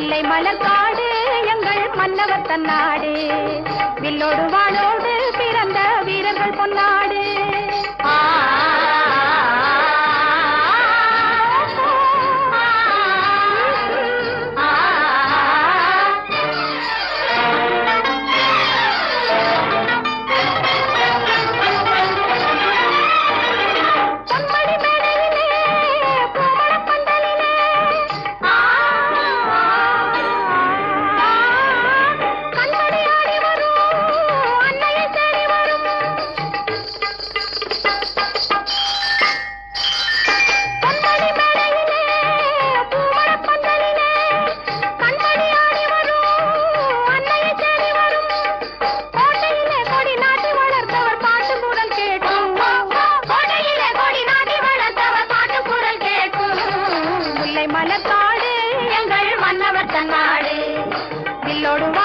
முல்லை மலர் காடு எங்கள் மன்னவர் தன்னாடு வில்லோடு வாளோடு பிறந்த வீரர்கள் பொன்னாடு பொன்மணி மேடையிலே, பூமணப் பந்தலிலே, கண்மணி ஆடி வரும், அன்னையை தேடி வரும். பொன்மணி மேடையிலே, பூமணப் பந்தலிலே, கண்மணி ஆடி வரும், அன்னையை தேடி வரும். கோட்டையிலே கொடி நாட்டி வளர்த்தவர் பாட்டு குரல் கேட்கும் கோட்டையிலே கொடி நாட்டி வளர்த்தவர் பாட்டு குரல் கேட்கும் முல்லை மலர்காடு எங்கள் மன்னவர் தன்னாடு வில்லோடு